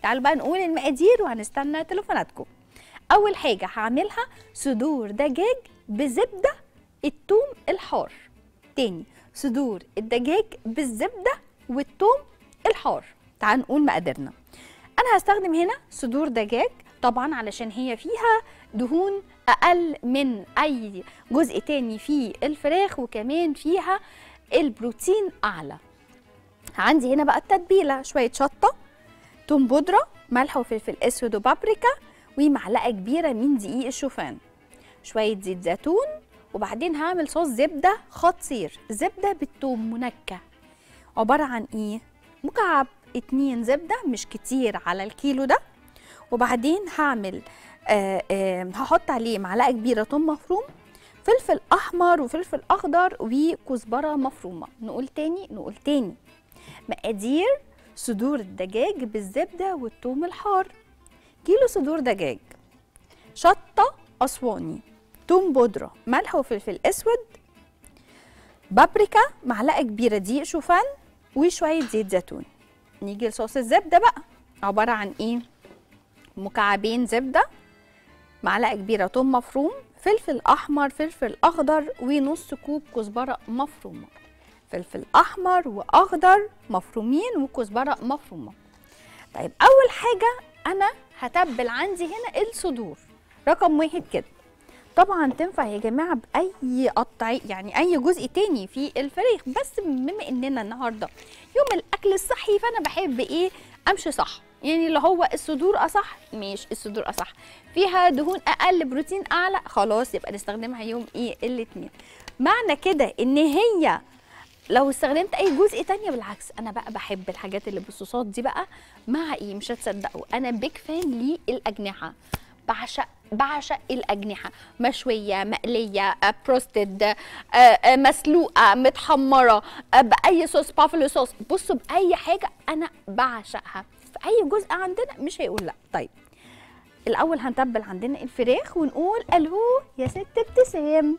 تعالوا بقى نقول المقادير وهنستنى تليفوناتكم اول حاجه هعملها صدور دجاج بزبده التوم الحار تاني صدور الدجاج بالزبده والثوم الحار تعال نقول مقاديرنا انا هستخدم هنا صدور دجاج طبعا علشان هي فيها دهون اقل من اي جزء تاني في الفراخ وكمان فيها البروتين اعلى عندي هنا بقى التتبيله شويه شطه توم بودره ملح وفلفل اسود وبابريكا ومعلقه كبيره من دقيق الشوفان شويه زيت زيتون وبعدين هعمل صوص زبده خطير زبده بالثوم منكه عباره عن ايه مكعب اتنين زبده مش كتير على الكيلو ده وبعدين هعمل آه آه هحط عليه معلقه كبيره ثوم مفروم فلفل احمر وفلفل اخضر وكزبره مفرومه نقول تاني نقول تاني مقادير صدور الدجاج بالزبده والثوم الحار كيلو صدور دجاج شطه اسواني توم بودره ملح وفلفل اسود بابريكا معلقه كبيره دقيق شوفان وشويه زيت زيتون نيجي لصوص الزبده بقى عباره عن ايه مكعبين زبده معلقه كبيره توم مفروم فلفل احمر فلفل اخضر ونص كوب كزبره مفرومه فلفل احمر واخضر مفرومين وكزبره مفرومه طيب اول حاجه انا هتبل عندي هنا الصدور رقم واحد كده طبعا تنفع يا جماعه باي قطع يعني اي جزء تاني في الفراخ بس بما اننا النهارده يوم الاكل الصحي فانا بحب ايه امشي صح يعني اللي هو الصدور اصح ماشي الصدور اصح فيها دهون اقل بروتين اعلى خلاص يبقى نستخدمها يوم ايه الاثنين معنى كده ان هي لو استخدمت اي جزء تانية بالعكس انا بقى بحب الحاجات اللي بالصوصات دي بقى مع ايه مش هتصدقوا انا بيك فان للاجنحه بعشق بعشق الاجنحه مشويه مقليه بروستد مسلوقه متحمره آه، باي صوص بافلو صوص بصوا باي حاجه انا بعشقها في اي جزء عندنا مش هيقول لا طيب الاول هنتبل عندنا الفراخ ونقول الو يا ست ابتسام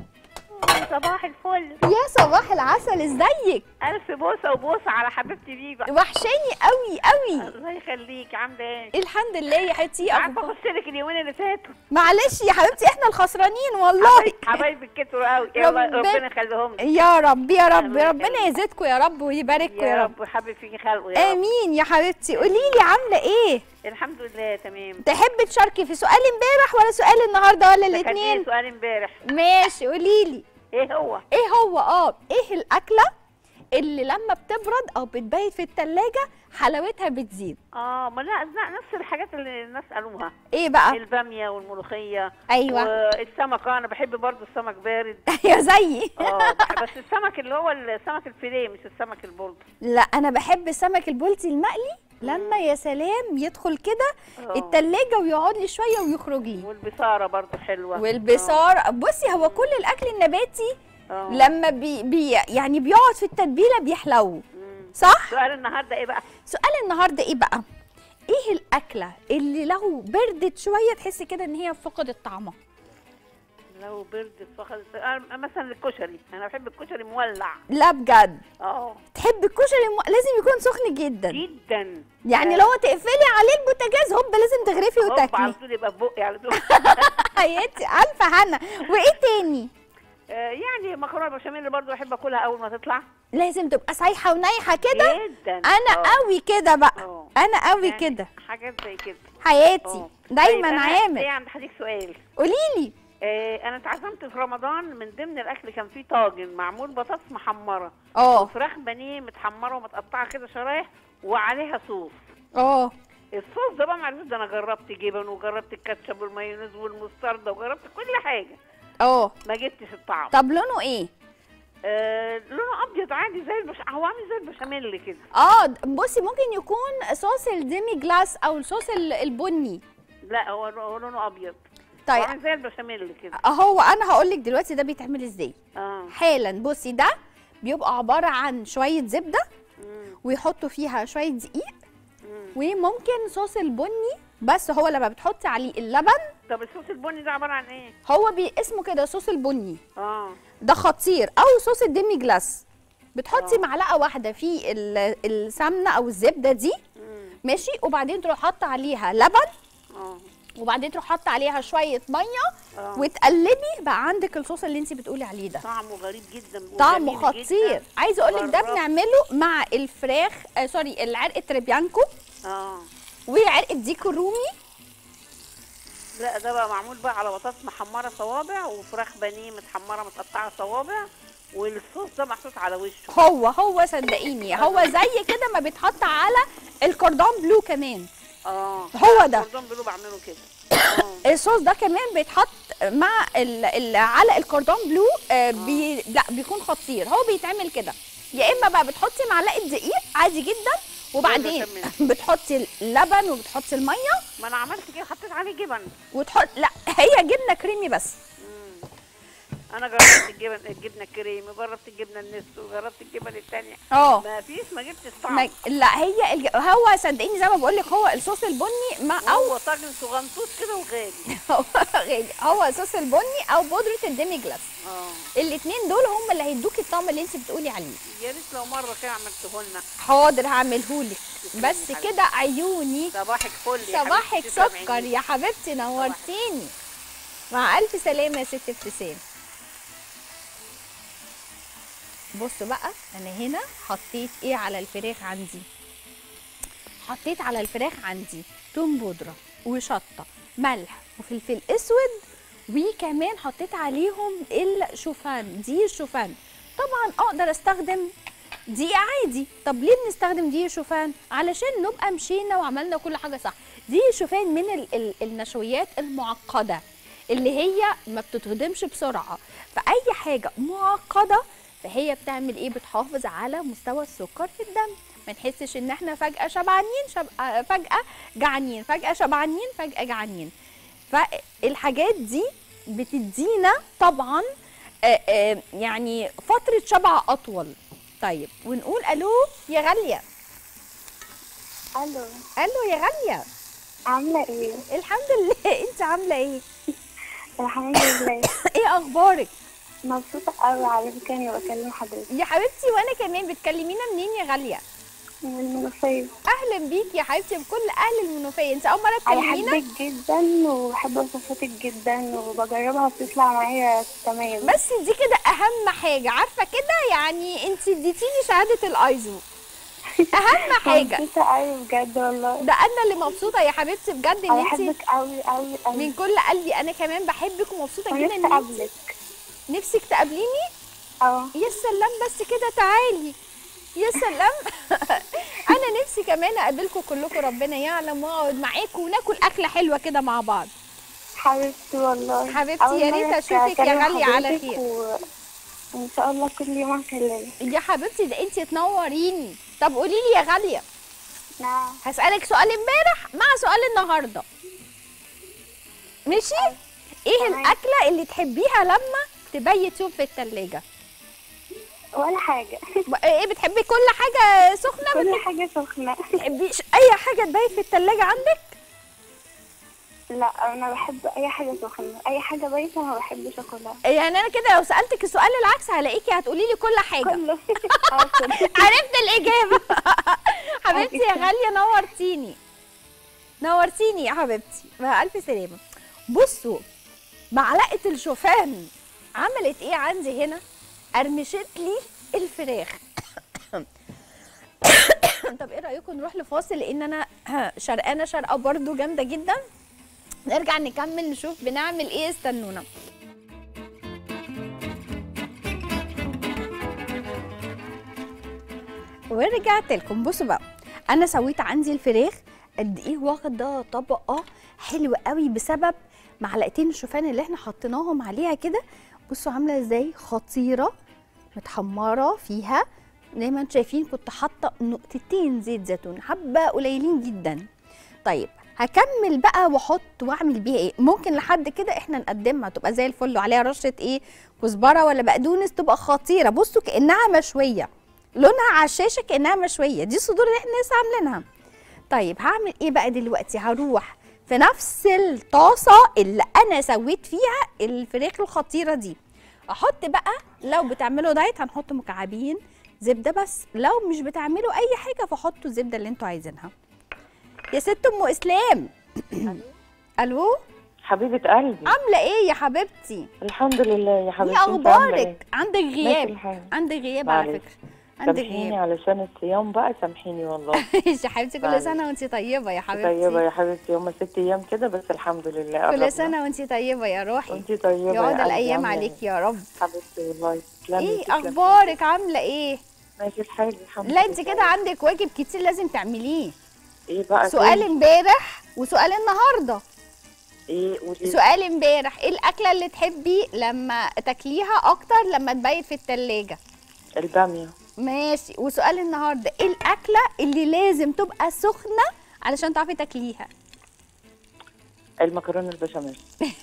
صباح الفل يا صباح العسل ازيك الف بوسه وبوسه على حبيبتي بيبا وحشاني قوي قوي الله يخليك عامله ايه الحمد لله يا حبيبتي عارفه أخبار- اخش لك اليومين اللي فاتوا معلش يا حبيبتي احنا الخسرانين والله حبايب- حبايبك كتروا قوي يلا ربنا- ربنا يخليهم لك يا رب يا رب الله ربنا يخليك. يزيدكم يا رب ويبارككم يا رب حبيب فيكي خلقه يا رب امين يا حبيبتي قولي لي عامله ايه الحمد لله تمام تحبي تشاركي في سؤال امبارح ولا سؤال النهارده ولا ده كان ايه الاثنين سؤال امبارح ماشي قولي لي ايه هو ايه هو اه ايه الاكله اللي لما بتبرد او بتبيت في التلاجة حلاوتها بتزيد اه ما لا لا، نفس الحاجات اللي الناس قالوها ايه بقى الباميه والملوخيه ايوه والسمك آه، انا بحب برضو السمك بارد يا زيي اه بحب- بس السمك اللي هو السمك الفيليه مش السمك البلطي لا انا بحب السمك البلطي المقلي لما يا سلام يدخل كده آه. التلاجة ويقعد لي شويه ويخرج لي والبصاره برضو حلوه والبصار بصي هو كل الاكل النباتي آه. لما بي بي يعني بيقعد في التتبيله بيحلو مم. صح سؤال النهارده ايه بقى سؤال النهارده ايه بقى ايه الاكله اللي لو بردت شويه تحسي كده ان هي فقدت طعمها لو برد فخد آه، مثلا الكشري انا بحب الكشري مولع لا بجد اه تحب الكشري م... لازم يكون سخن جدا جدا يعني آه. لو تقفلي عليه البوتاجاز هوب لازم تغرفي هوب على وتاكلي طول يبقى في بقي على طول حياتي الف هنا وايه تاني آه، يعني مكرونه بشاميل برضو بحب اكلها اول ما تطلع لازم تبقى سايحه ونايحه كده جدا انا آه. قوي كده بقى آه. انا قوي يعني كده حاجات زي كده حياتي آه. دايما طيب، أنا- عامل ايه عند حضرتك سؤال قولي لي آه، انا اتعزمت في رمضان من ضمن الاكل كان فيه طاجن معمول بطاطس محمره اه وفراخ بانيه متحمره ومتقطعه كده شرايح وعليها صوص اه الصوص ده بقى معلش ده انا جربت جبن وجربت الكاتشب والمايونيز والمستردة وجربت كل حاجه اه ما جبتش الطعم طب لونه ايه آه لونه ابيض عادي زي البش... هو عامل زي البشاميل كده اه بصي ممكن يكون صوص الديمي جلاس او الصوص ال- البني لا هو هو لونه ابيض هو طيب عامل زي البشاميل كده هو انا هقول لك دلوقتي ده بيتعمل ازاي اه حالا بصي ده بيبقى عباره عن شويه زبده مم. ويحطوا فيها شويه دقيق مم. وممكن صوص البني بس هو لما بتحطي عليه اللبن طب الصوص البني ده عباره عن ايه هو بي اسمه كده صوص البني اه ده خطير او صوص الديمي جلاس بتحطي آه. معلقه واحده في ال- السمنه او الزبده دي مم. ماشي وبعدين تروح حاطه عليها لبن اه وبعدين تروح حاطه عليها شويه ميه اه وتقلبي بقى عندك الصوص اللي انت بتقولي عليه ده طعمه غريب جدا طعمه وجميل خطير جداً. عايزه اقول لك ده جربت. بنعمله مع الفراخ آه سوري العرق تريبيانكو اه وعرق الديك الرومي لا ده بقى معمول بقى على بطاطس محمره صوابع وفراخ بانيه متحمره متقطعه صوابع والصوص ده محطوط على وشه هو هو صدقيني هو زي كده ما بيتحط على الكوردون بلو كمان اه هو ده. الكوردون بلو بعمله كده اه الصوص ده كمان بيتحط مع ال ال على الكوردون بلو آه بي لا بيكون خطير هو بيتعمل كده يا اما بقى بتحطي معلقه دقيق عادي جدا وبعدين تمام. بتحطي اللبن وبتحطي الميه ما انا عملت كده حطيت عليه جبن وتحط لا هي جبنه كريمي بس مم. انا جربت الجبن الجبنه الكريمي جربت الجبنه النستو جربت الجبن التانية اه ما فيش ما جبتش طعم ما- لا هي الج... هو صدقيني زي ما بقول لك هو الصوص البني مع او هو طاجن صغنطوط كده وغالي هو غالي. هو الصوص البني او بودره الديمي جلاس اه الاثنين دول هم اللي هيدوكي الطعم اللي انت بتقولي عليه يا ريت لو مره كده عملته لنا حاضر هعملهولك بس حبيبتي. كده عيوني صباحك فل يا صباحك حبيبتي، تسلم سكر عينيك. يا حبيبتي نورتيني مع الف سلامه يا ست ابتسام بصوا بقى انا هنا حطيت ايه على الفراخ عندي حطيت على الفراخ عندي توم بودره وشطه ملح وفلفل اسود وكمان حطيت عليهم الشوفان دي الشوفان طبعا اقدر استخدم دقيق عادي طب ليه بنستخدم دقيق شوفان علشان نبقى مشينا وعملنا كل حاجه صح دقيق شوفان من ال ال النشويات المعقده اللي هي ما بتتهضمش بسرعه فاي حاجه معقده فهي بتعمل ايه بتحافظ على مستوى السكر في الدم ما نحسش ان احنا فجاه شبعانين شب... آه، فجاه جعانين فجاه شبعانين فجاه جعانين فالحاجات دي بتدينا طبعا آه، آه، يعني فتره شبع اطول طيب ونقول الو يا غاليه الو الو يا غاليه عاملة ايه؟ الحمد لله انت عامله ايه الحمد لله ايه اخبارك مبسوطة قوي على فكرة اني بكلم حضرتك يا حبيبتي وانا كمان بتكلمينا منين يا غاليه من المنوفية اهلا بيكي يا حبيبتي بكل اهل المنوفيه انت اول مره انا تكلمينا بحبك جدا وبحب وصفاتك جدا وبجربها بتطلع معايا تمام بس دي كده اهم حاجه عارفه كده يعني انت اديتيني شهاده الايزو اهم حاجه مبسوطة قوي بجد والله ده انا اللي مبسوطه يا حبيبتي بجد ان انا انت بحبك قوي قوي من قوي كل قلبي انا كمان بحبك ومبسوطه جدا ونفسي ان انت اقابلك نفسك تقابليني اه يا سلام بس كده تعالي يا سلام انا نفسي كمان اقابلكم كلكم ربنا يعلم واقعد معاكم وناكل اكله حلوه كده مع بعض حبيبتي والله حبيبتي، أول يا ريت مرة أشوفك يا أكلم غالية على حضرتك خير. و... وان شاء الله كل يوم هكلمك يا حبيبتي ده انت تنوريني طب قولي لي يا غاليه نعم هسالك سؤال امبارح مع سؤال النهارده ماشي ايه تمام. الاكله اللي تحبيها لما تبيت يوم في التلاجة ولا حاجة ايه بتحبي كل حاجه سخنه ما كل حاجة سخنة بتحبيش اي حاجه تبيت في التلاجة عندك لا انا بحب اي حاجة سخنة اي حاجة بايتة ما بحبش اكلها يعني انا كده لو سالتك السؤال العكس هلاقيكي هتقولي لي كل حاجه كله آه، كله. عرفت الاجابه حبيبتي يا غاليه نورتيني نورتيني يا حبيبتي مع الف سلامه بصوا معلقه الشوفان عملت ايه عندي هنا قرمشت لي الفراخ طب ايه رايكم نروح لفاصل لان انا شرقانه شرقه برضو جامده جدا نرجع نكمل نشوف بنعمل ايه استنونا ورجعت لكم بصوا بقى انا سويت عندي الفراخ قد ايه واخده طبقه حلوه قوي بسبب معلقتين الشوفان اللي احنا حطيناهم عليها كده بصوا عامله ازاي خطيره متحمره فيها زي ما انتم شايفين كنت حاطه نقطتين زيت زيتون حبه قليلين جدا طيب هكمل بقى واحط واعمل بيها ايه ممكن لحد كده احنا نقدمها تبقى زي الفل وعليها رشه ايه كزبره ولا بقدونس تبقى خطيره بصوا كانها مشويه لونها على الشاشه كانها مشويه دي الصدور اللي احنا لسه عاملينها طيب هعمل ايه بقى دلوقتي هروح في نفس الطاسه اللي انا سويت فيها الفراخ الخطيره دي احط بقى لو بتعملوا دايت هنحط مكعبين زبده بس لو مش بتعملوا اي حاجه فحطوا الزبده اللي انتوا عايزينها يا ست ام اسلام الو حبيبة قلبي عامله ايه يا حبيبتي الحمد لله يا ايه حبيبتي انت عاملة ايه؟ اخبارك عندك ماشي غياب الحال. عندك غياب على معلش. فكره عندك سامحيني غياب علشان الصيام بقى سامحيني والله يا حبيبتي كل معلش. سنه وانت طيبه يا حبيبتي طيبة يا حبيبتي هما ست ايام كده بس الحمد لله قربنا. كل سنه وانت طيبه يا روحي وانت طيبة يا يقعد قلبي، الايام عاملة عليك ايه؟ يا رب حبيبتي والله تسلمي ايه تسلمي. اخبارك عامله ايه ماشي الحال الحمد لا انت لله. كده عندك واجب كتير لازم تعمليه ايه بقى سؤال تاني؟ امبارح وسؤال النهارده ايه قولي سؤال امبارح ايه الاكله اللي تحبي لما تاكليها اكتر لما تبيت في التلاجة البامية ماشي وسؤال النهارده ايه الاكله اللي لازم تبقى سخنه علشان تعرفي تاكليها المكرونة البشاميل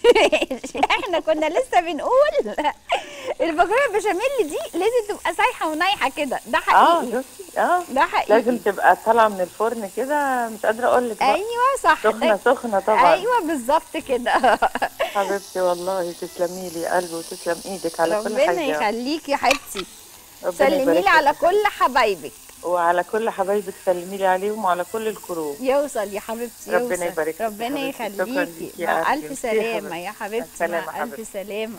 احنا كنا لسه بنقول المكرونه البشاميل دي لازم تبقى سايحه ونايحه كده ده اه حقيقي شفتي اه ده حقيقي لازم تبقى طالعة من الفرن كده مش قادرة اقول لك بقى. ايوه صح سخنة ده- سخنة طبعا ايوه بالظبط كده حبيبتي والله تسلمي لي قلبي وتسلم ايدك على كل ربنا حاجة يخليكي يا حبيبتي ربنا سلمي يبارك لي على لك. كل حبايبك وعلى كل حبايبك سلمي لي عليهم وعلى كل الكروب يوصل يا حبيبتي ربنا يوصل. يبارك فيك يا ربنا حبيبتي. شكراً يخليكي ليكي يا مع قلبي. الف ميرسي يا سلامه حبيبتي. يا حبيبتي السلامة مع حبيبتي. الف سلامه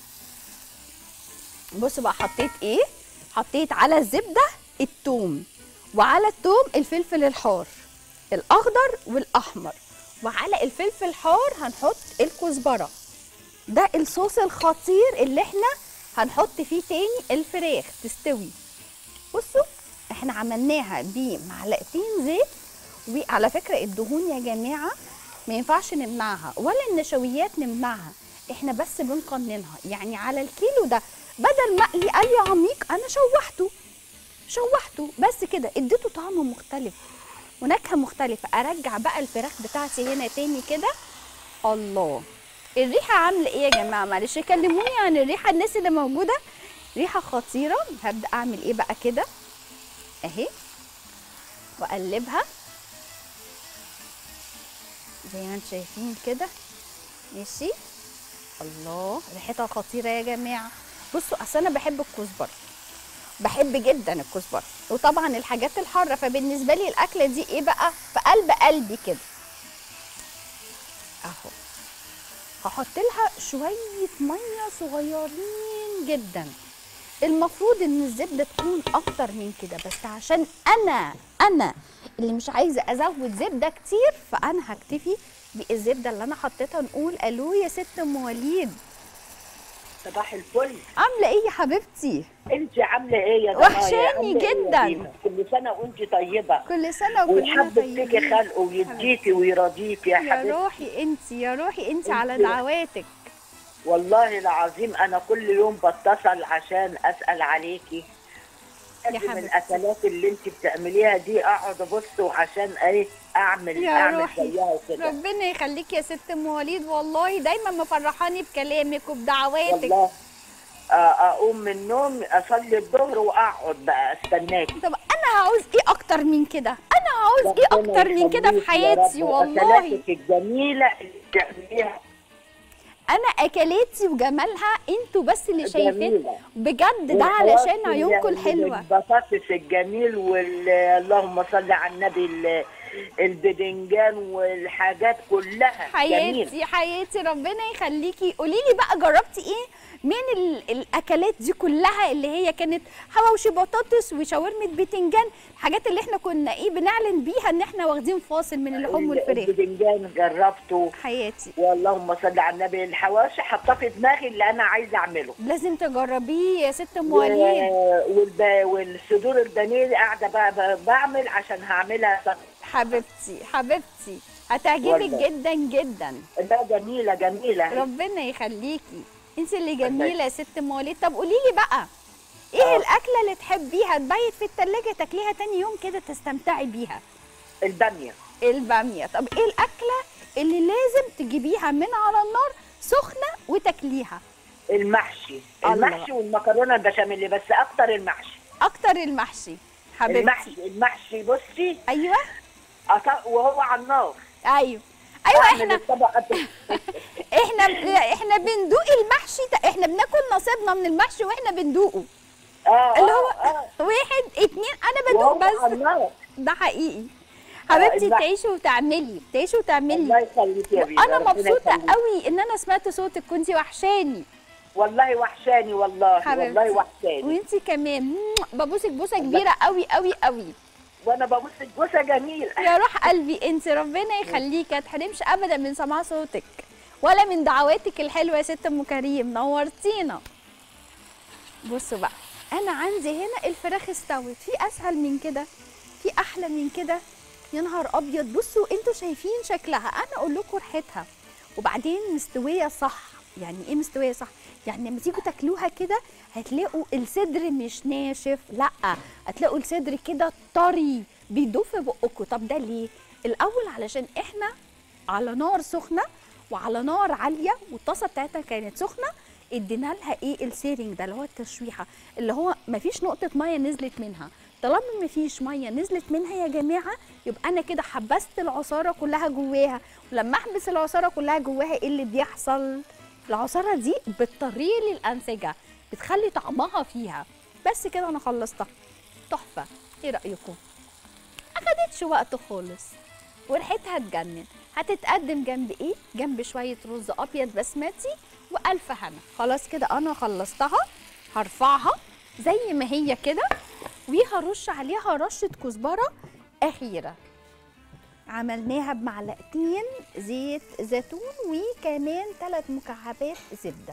بصوا بقى حطيت ايه حطيت على الزبده الثوم وعلى الثوم الفلفل الحار الاخضر والاحمر وعلى الفلفل الحار هنحط الكزبره ده الصوص الخطير اللي احنا هنحط فيه تاني الفراخ تستوي بصوا احنا عملناها بمعلقتين زيت وعلى فكره الدهون يا جماعه ما ينفعش نمنعها ولا النشويات نمنعها احنا بس بنقننها يعني على الكيلو ده بدل ما اقلي قلي عميق انا شوحته شوحته بس كده اديته طعم مختلف ونكهه مختلفه ارجع بقى الفراخ بتاعتي هنا تاني كده الله الريحه عامله ايه يا جماعه معلش كلموني عن الريحه الناس اللي موجوده ريحه خطيره هبدا اعمل ايه بقى كده اهي واقلبها زي ما انتم شايفين كده ماشي الله ريحتها خطيره يا جماعه بصوا اصل انا بحب الكزبره بحب جدا الكزبره وطبعا الحاجات الحاره فبالنسبه لي الاكله دي ايه بقى في قلب قلبي كده اهو هحط لها شويه ميه صغيرين جدا المفروض ان الزبده تكون اكتر من كده بس عشان انا انا اللي مش عايزه ازود زبده كتير فانا هكتفي بالزبده اللي انا حطيتها نقول الو يا ست ام وليد صباح الفل عامله ايه يا حبيبتي انت عامله ايه يا وحشاني ضنايا؟ عاملة إيه يا جداً. دينا؟ كل سنه وانت طيبه كل سنه وكلنا ويحبب فيكي طيبين خلقه ويديكي ويرضيكي يا يا حبيبتي روحي انت يا روحي انت على انتي. دعواتك والله العظيم انا كل يوم بتصل عشان اسال عليكي يا من حبيبتي. الاكلات اللي انت بتعمليها دي اقعد ابص وعشان ايه اعمل يا اعمل روحي زيها كده ربنا يخليك يا ست ام وليد والله دايما مفرحاني بكلامك وبدعواتك والله آه، اقوم من النوم اصلي الظهر واقعد بقى استناكي طب انا عاوز ايه اكتر من كده انا عاوز ايه ربنا اكتر من كده يخليك في يا حياتي رب. والله أكلاتك الجميله اللي بتعمليها انا اكلاتي وجمالها انتوا بس اللي شايفين جميلة. بجد ده والخلاص علشان عيونكم ال- الحلوه البطاطس الجميل وال اللهم صل على النبي ال- البدنجان والحاجات كلها جميل حياتي حياتي ربنا يخليكي قولي لي بقى جربتي ايه من ال- الاكلات دي كلها اللي هي كانت حواوشي بطاطس وشاورمه بتنجان الحاجات اللي احنا كنا ايه بنعلن بيها ان احنا واخدين فاصل من اللحوم والفراخ البدنجان جربته حياتي واللهم صل على النبي الحواشي حاطاه في دماغي اللي انا عايزه اعمله لازم تجربيه يا ست ام و- وليد والب... والصدور البانيه قاعده بقى ب- بعمل عشان هعملها صح. حبيبتي حبيبتي هتعجبك والله. جدا جدا لا جميله جميله ربنا يخليكي انت اللي جميله يا ست ام وليد طب قولي لي بقى ايه الاكله اللي تحبيها تبيت في التلاجة تاكليها تاني يوم كده تستمتعي بيها الباميه الباميه طب ايه الاكله اللي لازم تجيبيها من على النار سخنه وتاكليها المحشي الله. المحشي والمكرونه البشاميل بس اكتر المحشي اكتر المحشي حبيبتي المحشي المحشي بصي ايوه أط- وهو على النار ايوه ايوه أعمل احنا الطبق قد- احنا احنا بندوق المحشي ده احنا بناكل نصيبنا من المحشي واحنا بندوقه اه اللي هو آه، آه. واحد اتنين انا بدوق وهو على بس النار ده حقيقي حبيبتي الله- تعيشي وتعملي تعيشي وتعملي الله يخليك يا بيبي انا ربنا مبسوطه يخليك. قوي ان انا سمعت صوتك كنتي وحشاني والله وحشاني والله حبيبتي والله وحشاني وانتي كمان ببوسك بوسه كبيره قوي قوي قوي وانا ببص بوسه جميله يا روح قلبي انت ربنا يخليكي ما تحرمش ابدا من سماع صوتك ولا من دعواتك الحلوه يا ست ام كريم نورتينا بصوا بقى انا عندي هنا الفراخ استوت في اسهل من كده في احلى من كده يا نهار ابيض بصوا انتوا شايفين شكلها انا اقول لكم ريحتها وبعدين مستويه صح يعني ايه مستويه صح يعني لما تيجوا تاكلوها كده هتلاقوا الصدر مش ناشف لا هتلاقوا الصدر كده طري بيدوب في بقكم طب ده ليه الاول علشان احنا على نار سخنه وعلى نار عاليه والطاسه بتاعتها كانت سخنه ادينا لها ايه السيرنج ده اللي هو التشويحه اللي هو مفيش نقطه ميه نزلت منها طالما مفيش ميه نزلت منها يا جماعه يبقى انا كده حبست العصاره كلها جواها ولما احبس العصاره كلها جواها ايه اللي بيحصل العصاره دي بتطري لي الانسجه بتخلي طعمها فيها بس كده انا خلصتها تحفه ايه رايكم اخدتش وقت خالص وريحتها تجنن هتتقدم جنب ايه جنب شويه رز ابيض بسمتي والف هنا خلاص كده انا خلصتها هرفعها زي ما هي كده وهرش عليها رشه كزبره اخيره عملناها بمعلقتين زيت زيتون وكمان ثلاث مكعبات زبده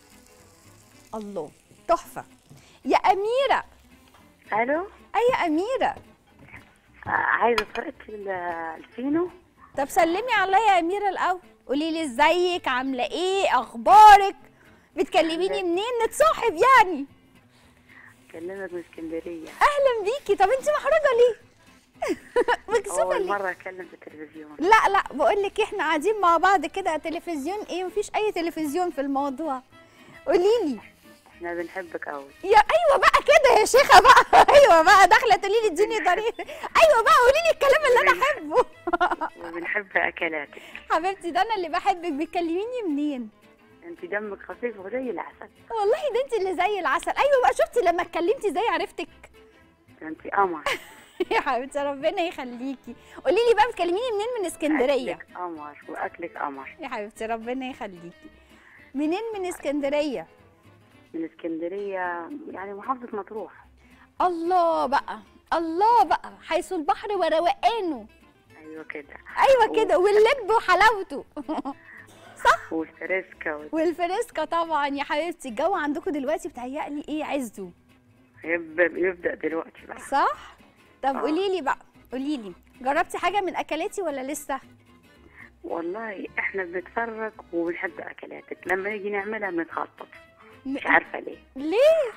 الله تحفه يا اميره الو اي يا اميره آه، عايزه طريقه ال- الفينو طب سلمي عليا يا اميره الاول قولي لي ازيك عامله ايه اخبارك بتكلميني منين نتصاحب يعني اكلمك من اسكندريه اهلا بيكي طب انت محرجه ليه مكسوفه اول ليه مره اتكلم في التلفزيون لا لا بقول لك احنا قاعدين مع بعض كده تلفزيون ايه مفيش اي تلفزيون في الموضوع قولي لي احنا بنحبك قوي يا ايوه بقى كده يا شيخه بقى ايوه بقى داخله تقولي لي اديني طريق ايوه بقى قولي لي الكلام اللي انا احبه وبنحب اكلاتك حبيبتي ده انا اللي بحبك بتكلميني منين انت دمك خفيف وزي العسل والله ده انت اللي زي العسل ايوه بقى شفتي لما اتكلمتي زي عرفتك انت قمر يا حبيبتي ربنا يخليكي قولي لي بقى بتكلميني منين من اسكندريه أكلك قمر واكلك قمر يا حبيبتي ربنا يخليكي منين من اسكندريه من اسكندريه يعني محافظه مطروح الله بقى الله بقى حيث البحر وروقانه ايوه كده ايوه كده واللب وحلاوته والفريسكا وال- والفريسكا طبعا يا حبيبتي الجو عندكم دلوقتي بتهيألي ايه عزه يبدا يبدا دلوقتي بقى صح طب آه. قولي لي بقى قولي لي جربتي حاجه من اكلاتي ولا لسه والله احنا بنتفرج وبنحب اكلاتك لما نيجي نعملها بنتخطط م- مش عارفه ليه ليه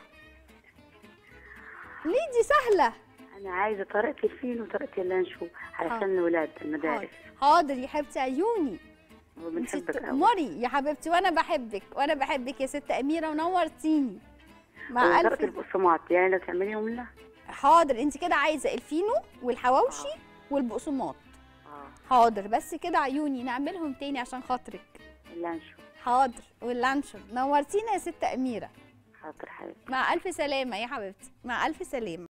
ليه دي سهله انا عايزه طريقه الفين وطريقه اللانشو علشان الولاد المدارس حاضر يا حبيبتي عيوني انت وبنحبك قوي تأمري يا حبيبتي وانا بحبك وانا بحبك يا ست اميره ونورتيني مع وطريقه الف البقسماط يعني لو تعمليهم لنا حاضر انت كده عايزه الفينو والحواوشي والبقسماط اه حاضر بس كده عيوني نعملهم تاني عشان خاطرك اللانشو حاضر واللانشون نورتينا يا ست اميره حاضر حبيبتي مع الف سلامه يا حبيبتي مع الف سلامه